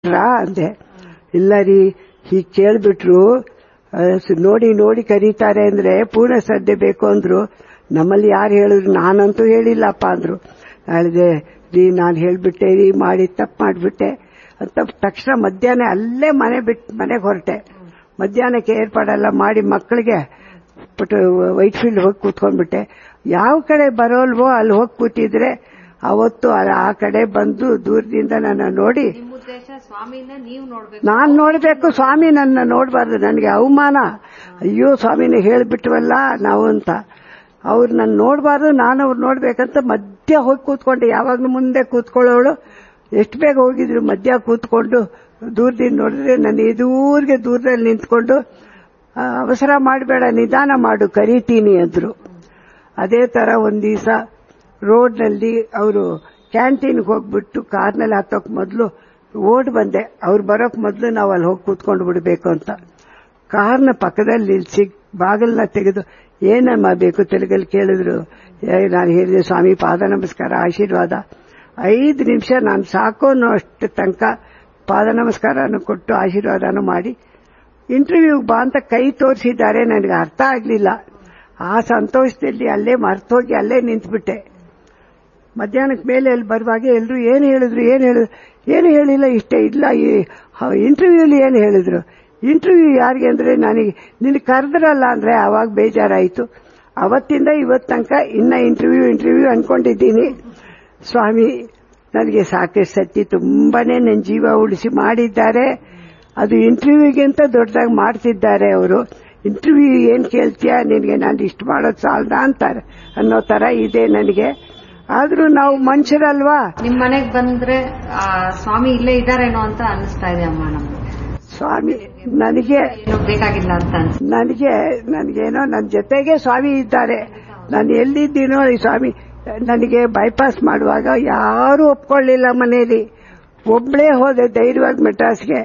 ರಾ ಅಂದೆ ಇಲ್ಲ ರೀ ಹೀಗ್ ಕೇಳ್ಬಿಟ್ರು ಆ, ಸ್- ನೋಡಿ ನೋಡಿ ಕರೀತಾರೆ ಅಂದ್ರೆ ಪೂರ್ಣ ಶ್ರದ್ಧೆ ಬೇಕು ಅಂದ್ರು ನಮ್ಮಲ್ಲಿ ಯಾರು ಹೇಳಿದ್ರು ನಾನಂತೂ ಹೇಳಿಲ್ಲಪ್ಪ ಅಂದ್ರು ಹೇಳಿದೆ ರೀ ನಾನು ಹೇಳ್ಬಿಟ್ಟೆ ರೀ ಮಾಡಿ ತಪ್ಪು ಮಾಡ್ಬಿಟ್ಟೆ ಅಂತ ತಕ್ಷಣ ಮಧ್ಯಾಹ್ನ ಅಲ್ಲೇ ಮನೆ ಬಿಟ್ಟು ಮನೆಗೆ ಹೊರಟೆ ಮಧ್ಯಾಹ್ನಕ್ಕೆ ಏರ್ಪಾಡೆಲ್ಲ ಮಾಡಿ ಮಕ್ಕಳಿಗೆ ಬಟ್ ವೈಟ್ ಫೀಲ್ಡ್ ಹೋಗಿ ಕೂತ್ಕೊಂಡ್ಬಿಟ್ಟೆ ಯಾವ ಕಡೆ ಬರೋಲ್ವೋ ಅಲ್ಲಿ ಹೋಗಿ ಕೂತಿದ್ರೆ ಅವತ್ತು ಆ- ಆ ಕಡೆ ಬಂದು ದೂರದಿಂದ ನನ್ನ ನೋಡಿ ನಿಮ್ಮ ಉದ್ದೇಶ ಸ್ವಾಮಿನ ನೀವು ನೋಡ್ಬೇಕು ನಾನ್ ನೋಡ್ಬೇಕು ಸ್ವಾಮಿ ನನ್ನ ನೋಡ್ಬಾರ್ದು ನನಗೆ ಅವಮಾನ ಅಯ್ಯೋ ಸ್ವಾಮಿನ ಹೇಳ್ಬಿಟ್ವಲ್ಲ ನಾವು ಅಂತ ಅವ್ರು ನನ್ನ ನೋಡ್ಬಾರ್ದು ನಾನು ಅವ್ರು ನೋಡ್ಬೇಕಂತ ಮಧ್ಯ ಹೋಗಿ ಕೂತ್ಕೊಂಡೆ ಯಾವಾಗ್ಲೂ ಮುಂದೆ ಕೂತ್ಕೊಳ್ಳೋಳು ಎಷ್ಟು ಬೇಗ ಹೋಗಿದ್ರು ಮಧ್ಯ ಕೂತ್ಕೊಂಡು ದೂರದಿಂದ ನೋಡಿದ್ರೆ ನನ್ನ ಎದುರಿಗೆ ದೂರದಲ್ಲಿ ನಿಂತ್ಕೊಂಡು ಆ, ಅವಸರ ಮಾಡಬೇಡ ನಿಧಾನ ಮಾಡು ಕರೀತೀನಿ ಅಂದ್ರು ಅದೇ ತರ ಒಂದ್ ದಿವಸ ರೋಡ್ನಲ್ಲಿ ಅವರು ಕ್ಯಾಂಟೀನ್ಗೆ ಹೋಗ್ಬಿಟ್ಟು ಕಾರ್ನಲ್ಲಿ ಹತ್ತೋಕ್ ಮೊದಲು ಓಡ್ ಬಂದೆ ಅವ್ರು ಬರೋಕ್ ಮೊದಲು ನಾವು ಅಲ್ಲಿ ಹೋಗಿ ಕೂತ್ಕೊಂಡು ಬಿಡಬೇಕು ಅಂತ ಕಾರ್ನ ಪಕ್ಕದಲ್ಲಿ ನಿಲ್ಸಿ ಬಾಗಿಲನ್ನ ತೆಗೆದು ಏನಮ್ಮ ಬೇಕು ತೆಲುಗಲ್ಲಿ ಕೇಳಿದ್ರು ಏ, ನಾನು ಹೇಳಿದೆ ಸ್ವಾಮಿ ಪಾದ ನಮಸ್ಕಾರ ಆಶೀರ್ವಾದ ಐದು ನಿಮಿಷ ನಾನು ಸಾಕು ಅನ್ನೋ ಅಷ್ಟು ತನಕ ಪಾದ ನಮಸ್ಕಾರನ ಕೊಟ್ಟು ಆಶೀರ್ವಾದನೂ ಮಾಡಿ ಇಂಟರ್ವ್ಯೂಗೆ ಬಾ ಅಂತ ಕೈ ತೋರಿಸಿದ್ದಾರೆ ನನಗೆ ಅರ್ಥ ಆಗಲಿಲ್ಲ ಆ ಸಂತೋಷದಲ್ಲಿ ಅಲ್ಲೇ ಮರ್ತೋಗಿ ಅಲ್ಲೇ ನಿಂತ್ಬಿಟ್ಟೆ ಮಧ್ಯಾಹ್ನಕ್ಕೆ ಮೇಲೆ ಅಲ್ಲಿ ಬರುವಾಗ ಎಲ್ಲರೂ ಏನು ಹೇಳಿದ್ರು ಏನು ಹೇಳಿದ್ರು ಏನು ಹೇಳಿಲ್ಲ ಇಷ್ಟೇ ಇಲ್ಲ ಈ ಇಂಟರ್ವ್ಯೂಲಿ ಏನು ಹೇಳಿದ್ರು ಇಂಟರ್ವ್ಯೂ ಯಾರಿಗೆ ಅಂದ್ರೆ ನನಗೆ ನಿನ್ನ ಕರೆದ್ರಲ್ಲ ಅಂದ್ರೆ ಅವಾಗ ಬೇಜಾರಾಯಿತು ಅವತ್ತಿಂದ ಇವತ್ತು ತನಕ ಇನ್ನ ಇಂಟರ್ವ್ಯೂ ಇಂಟರ್ವ್ಯೂ ಅನ್ಕೊಂಡಿದ್ದೀನಿ ಸ್ವಾಮಿ ನನಗೆ ಸಾಕಷ್ಟು ಸತಿ ತುಂಬಾನೇ ನನ್ನ ಜೀವ ಉಳಿಸಿ ಮಾಡಿದ್ದಾರೆ ಅದು ಇಂಟರ್ವ್ಯೂಗಿಂತ ದೊಡ್ಡದಾಗಿ ಮಾಡ್ತಿದ್ದಾರೆ ಅವರು ಇಂಟರ್ವ್ಯೂ ಏನ್ ಕೇಳ್ತೀಯ ನಿನಗೆ ನಾನು ಇಷ್ಟು ಮಾಡೋದು ಸಾಲದ ಅಂತಾರೆ ಅನ್ನೋ ತರ ಇದೆ ನನಗೆ ಆದ್ರೂ ನಾವು ಮನುಷ್ಯರಲ್ವಾ ನಿಮ್ ಮನೆಗ್ ಬಂದ್ರೆ ಆ ಸ್ವಾಮಿ ಇಲ್ಲೇ ಇದಾರೇನೋ ಅಂತ ಅನಿಸ್ತಾ ಇದೆ ಅಮ್ಮ ನಮ್ಗೆ ಸ್ವಾಮಿ ನನಗೆ ಏನು ಬೇಕಾಗಿಲ್ಲ ಅಂತ ಅನ್ಸುತ್ತೆ ನನಗೆ ನನಗೇನೋ ನನ್ನ ಜೊತೆಗೆ ಸ್ವಾಮಿ ಇದ್ದಾರೆ ನಾನು ಎಲ್ಲಿದ್ದೀನೋ ಈ ಸ್ವಾಮಿ ನನಗೆ ಬೈಪಾಸ್ ಮಾಡುವಾಗ ಯಾರೂ ಒಪ್ಕೊಳ್ಳಿಲ್ಲ ಮನೆಯಲ್ಲಿ ಒಬ್ಳೇ ಹೋದೆ ಧೈರ್ಯವಾಗಿ ಮೆಡ್ರಾಸ್ಗೆ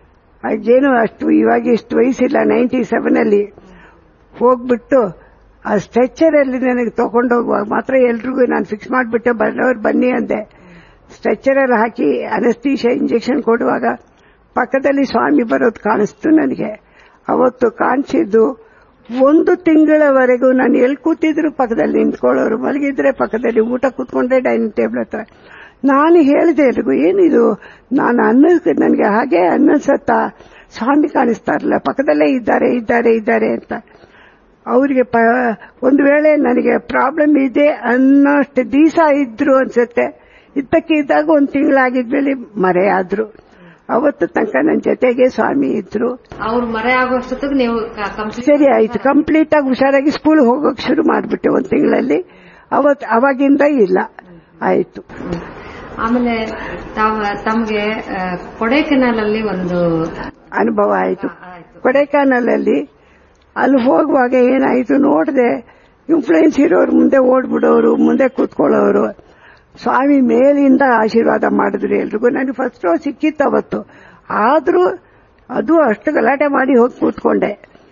ಆಗೇನು ಅಷ್ಟು ಇವಾಗ ಇಷ್ಟು ವಯಸ್ಸಿಲ್ಲ ನೈಂಟಿ ಸೆವೆನ್ ಅಲ್ಲಿ ಹೋಗ್ಬಿಟ್ಟು ಆ ಸ್ಟ್ರೆಚರ್ ಅಲ್ಲಿ ನನಗೆ ತಗೊಂಡು ಹೋಗುವಾಗ ಮಾತ್ರ ಎಲ್ರಿಗೂ ನಾನು ಫಿಕ್ಸ್ ಮಾಡಿಬಿಟ್ಟೆ ಬರೋರು ಬನ್ನಿ ಅಂದೆ ಸ್ಟ್ರೆಚರ್ ಅಲ್ಲಿ ಹಾಕಿ ಅನಸ್ತೀಶ ಇಂಜೆಕ್ಷನ್ ಕೊಡುವಾಗ ಪಕ್ಕದಲ್ಲಿ ಸ್ವಾಮಿ ಬರೋದು ಕಾಣಿಸ್ತು ನನಗೆ ಅವತ್ತು ಕಾಣಿಸಿದ್ದು ಒಂದು ತಿಂಗಳವರೆಗೂ ನಾನು ಎಲ್ಲಿ ಕೂತಿದ್ರು ಪಕ್ಕದಲ್ಲಿ ನಿಂತ್ಕೊಳ್ಳೋರು ಮಲಗಿದ್ರೆ ಪಕ್ಕದಲ್ಲಿ ಊಟ ಕೂತ್ಕೊಂಡೆ ಡೈನಿಂಗ್ ಟೇಬಲ್ ಹತ್ರ ನಾನು ಹೇಳಿದೆ ಎಲ್ರಿಗೂ ಏನಿದು ನಾನು ಅನ್ನ ನನಗೆ ಹಾಗೆ ಅನ್ನಿಸತ್ತ ಸ್ವಾಮಿ ಕಾಣಿಸ್ತಾ ಇರಲಿಲ್ಲ ಪಕ್ಕದಲ್ಲೇ ಇದ್ದಾರೆ ಇದ್ದಾರೆ ಇದ್ದಾರೆ ಅಂತ ಅವರಿಗೆ ಒಂದು ವೇಳೆ ನನಗೆ ಪ್ರಾಬ್ಲಮ್ ಇದೆ ಅನ್ನೋಷ್ಟು ದಿವಸ ಇದ್ರು ಅನ್ಸುತ್ತೆ ಇದ್ದಕ್ಕೆ ಇದ್ದಾಗ ಒಂದು ತಿಂಗಳಾಗಿದ್ಮೇಲೆ ಮರೆಯಾದ್ರು ಅವತ್ತು ತನಕ ನನ್ನ ಜೊತೆಗೆ ಸ್ವಾಮಿ ಇದ್ರು ಅವ್ರು ಮರೆ ಆಗೋಷ್ಟೊತ್ತಿಗೆ ನೀವು ಕಂಪ್ಲೀಟ್ ಸರಿ ಆಯ್ತು ಕಂಪ್ಲೀಟ್ ಆಗಿ ಹುಷಾರಾಗಿ ಸ್ಕೂಲ್ ಹೋಗೋಕೆ ಶುರು ಮಾಡಿಬಿಟ್ಟೆ ಒಂದು ತಿಂಗಳಲ್ಲಿ ಅವತ್ ಅವಾಗಿಂದ ಇಲ್ಲ ಆಯ್ತು ಆಮೇಲೆ ತಾವ್ ತಮ್ಗೆ ಆ, ಕೊಡೈಕೆನಾಲಲ್ಲಿ ಒಂದು ಅನುಭವ ಆಯ್ತು ಆಯ್ತು ಕೊಡೈಕಾನಲಲ್ಲಿ ಅಲ್ಲಿ ಹೋಗುವಾಗ ಏನಾಯ್ತು ನೋಡಿದೆ ಇನ್ಫ್ಲೂಯೆನ್ಸ್ ಇರೋರು ಮುಂದೆ ಓಡ್ಬಿಡೋರು ಮುಂದೆ ಕೂತ್ಕೊಳ್ಳೋರು ಸ್ವಾಮಿ ಮೇಲಿಂದ ಆಶೀರ್ವಾದ ಮಾಡಿದ್ರು ಎಲ್ರಿಗೂ ನನಗೆ ಫಸ್ಟ್ ರೋ ಸಿಕ್ಕಿತ್ತು ಅವತ್ತು ಆದ್ರೂ ಅದು ಅಷ್ಟು ಗಲಾಟೆ ಮಾಡಿ ಹೋಗಿ ಕೂತ್ಕೊಂಡೆ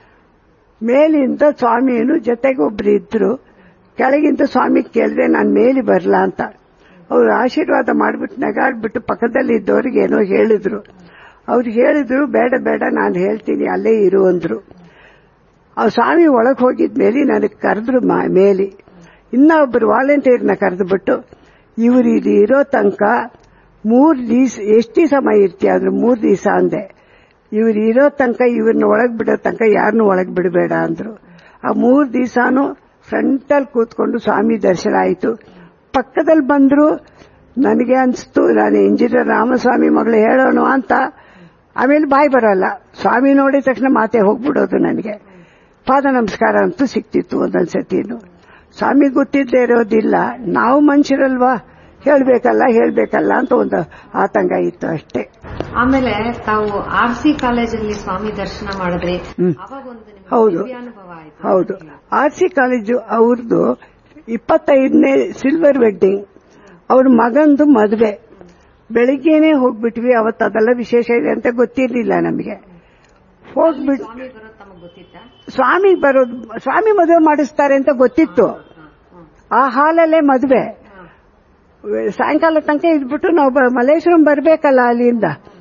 ಮೇಲಿಂದ ಸ್ವಾಮಿಯನ್ನು ಜೊತೆಗೆ ಒಬ್ರು ಇದ್ರು ಕೆಳಗಿಂದ ಸ್ವಾಮಿ ಕೇಳಿದ್ರೆ ನಾನು ಮೇಲಿ ಬರಲ್ಲ ಅಂತ ಅವ್ರು ಆಶೀರ್ವಾದ ಮಾಡಿಬಿಟ್ಟು ನಗಾಡ್ಬಿಟ್ಟು ಪಕ್ಕದಲ್ಲಿ ಇದ್ದವ್ರಿಗೆ ಏನೋ ಹೇಳಿದ್ರು ಅವ್ರು ಹೇಳಿದ್ರು ಬೇಡ ಬೇಡ ನಾನು ಹೇಳ್ತೀನಿ ಅಲ್ಲೇ ಇರು ಅಂದ್ರು ಆ ಸ್ವಾಮಿ ಒಳಗೆ ಹೋಗಿದ್ಮೇಲೆ ನನಗೆ ಕರೆದ್ರು ಮೇಲಿ ಇನ್ನ ಒಬ್ಬರು ವಾಲಂಟಿಯರ್ನ ಕರೆದ್ಬಿಟ್ಟು ಇವ್ರು ಇಲ್ಲಿ ಇರೋ ತನಕ ಮೂರ್ ದಿವಸ ಎಷ್ಟು ದಿವಸ ಇರ್ತೀಯ ಅಂದ್ರೆ ಮೂರ್ ದಿವಸ ಅಂದೆ ಇವ್ರು ಇರೋ ತನಕ ಇವ್ರನ್ನ ಒಳಗ್ ಬಿಡೋ ತನಕ ಯಾರನ್ನೂ ಒಳಗ್ ಬಿಡಬೇಡ ಅಂದ್ರು ಆ ಮೂರ್ ದಿವಸನೂ ಫ್ರಂಟಲ್ಲಿ ಕೂತ್ಕೊಂಡು ಸ್ವಾಮಿ ದರ್ಶನ ಆಯಿತು ಪಕ್ಕದಲ್ಲಿ ಬಂದ್ರು ನನಗೆ ಅನ್ಸ್ತು ನಾನು ಇಂಜಿನಿಯರ್ ರಾಮಸ್ವಾಮಿ ಮಗಳು ಹೇಳೋಣ ಅಂತ ಆಮೇಲೆ ಬಾಯಿ ಬರಲ್ಲ ಸ್ವಾಮಿ ನೋಡಿದ ತಕ್ಷಣ ಮಾತೆ ಹೋಗ್ಬಿಡೋದು ನನಗೆ ಪಾದ ನಮಸ್ಕಾರ ಅಂತೂ ಸಿಕ್ತಿತ್ತು ಒಂದೊಂದ್ ಸತಿನು ಸ್ವಾಮಿ ಗೊತ್ತಿದ್ದೇ ಇರೋದಿಲ್ಲ ನಾವು ಮನುಷ್ಯರಲ್ವಾ ಹೇಳ್ಬೇಕಲ್ಲ ಹೇಳ್ಬೇಕಲ್ಲ ಅಂತ ಒಂದು ಆತಂಕ ಇತ್ತು ಅಷ್ಟೇ ಆಮೇಲೆ ತಾವು ಆರ್ ಸಿ ಕಾಲೇಜಲ್ಲಿ ಸ್ವಾಮಿ ದರ್ಶನ ಮಾಡಿದ್ರಿ ಹ್ಮ್. ಅವಾಗ ಒಂದು ನಿಮ್ಗೆ ಹೌದು. ದಿವ್ಯಾನುಭವ ಆಯ್ತು ಹೌದು ಆರ್ ಸಿ ಕಾಲೇಜು ಅವ್ರದ್ದು ಇಪ್ಪತ್ತೈದನೇ ಸಿಲ್ವರ್ ವೆಡ್ಡಿಂಗ್ ಅವ್ರ ಮಗಂದು ಮದುವೆ ಬೆಳಿಗ್ಗೆನೆ ಹೋಗ್ಬಿಟ್ವಿ ಅವತ್ತು ಅದೆಲ್ಲ ವಿಶೇಷ ಇದೆ ಅಂತ ಗೊತ್ತಿರ್ಲಿಲ್ಲ ನಮಗೆ ಹೋಗ್ಬಿಟ್ಟು ಸ್ವಾಮಿ ಬರೋದು ತಮಗ್ ಗೊತ್ತಿತ್ತಾ ಸ್ವಾಮಿ ಬರೋದು ಸ್ವಾಮಿ ಮದುವೆ ಮಾಡಿಸ್ತಾರೆ ಅಂತ ಗೊತ್ತಿತ್ತು ಆ ಹಾಲಲ್ಲೇ ಮದುವೆ ಸಾಯಂಕಾಲ ತನಕ ಇದ್ಬಿಟ್ಟು ನಾವು ಬ- ಮಲ್ಲೇಶ್ವರಂ ಬರ್ಬೇಕಲ್ಲ ಅಲ್ಲಿಂದ